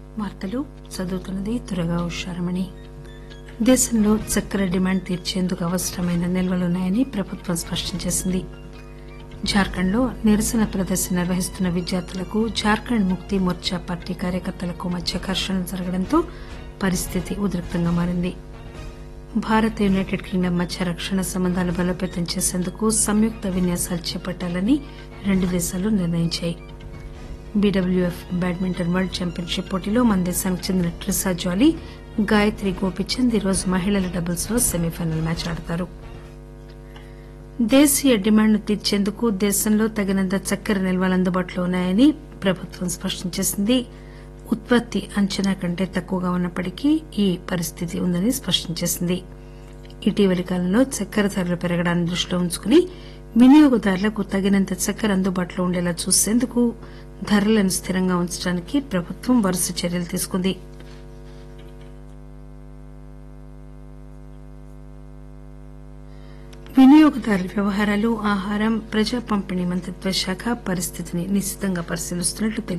వార్తలు చదువుతున్నది దురగా ఉషారమణి దేశంలో చక్కెర డిమాండ్ తీర్చేందుకు అవసరమైన నిల్వలున్నాయని ప్రభుత్వం స్పష్టం చేసింది జార్ఖండ్ లో నిరసన ప్రదర్శన నిర్వహిస్తున్న విద్యార్థులకు జార్ఖండ్ ముక్తి మోర్చా పార్టీ కార్యకర్తలకు మధ్య ఘర్షణలు జరగడంతో పరిస్థితి ఉద్రిక్తంగా మారింది భారత్ యునైటెడ్ కింగ్డమ్ మధ్య రక్షణ సంబంధాలు బలోపేతం చేసేందుకు సంయుక్త విన్యాసాలు చేపట్టాలని రెండు దేశాలు నిర్ణయించాయి బీడబ్ల్యూఎఫ్ బ్యాడ్మింటన్ వరల్డ్ ఛాంపియన్షిప్ పోటీలో మన దేశానికి చెందిన ట్రిసా జాలీ గాయత్రి గోపిచంద్ ఈరోజు మహిళల డబుల్స్ లో సెమీఫైనల్ మ్యాచ్ ఆడతారు దేశీయ డిమాండ్ను తీర్చేందుకు దేశంలో తగినంత చక్కెర నిల్వలు అందుబాటులో ఉన్నాయని ప్రభుత్వం స్పష్టం చేసింది ఉత్పత్తి అంచనా కంటే తక్కువగా ఉన్నప్పటికీ ఈ పరిస్థితి ఉందని స్పష్టం చేసింది ఇటీవలి కాలంలో చక్కెర ధరలు పెరగడాన్ని దృష్టిలో ఉంచుకుని వినియోగదారులకు తగినంత చక్కెర అందుబాటులో ఉండేలా చూసేందుకు ధరలను స్థిరంగా ఉంచడానికి ప్రభుత్వం వరుస చర్యలు తీసుకుంది వినియోగదారుల వ్యవహారాలు ఆహారం ప్రజా పంపిణీ మంత్రిత్వ శాఖ పరిస్థితిని నిశితంగా పరిశీలిస్తున్నట్లు తెలిపింది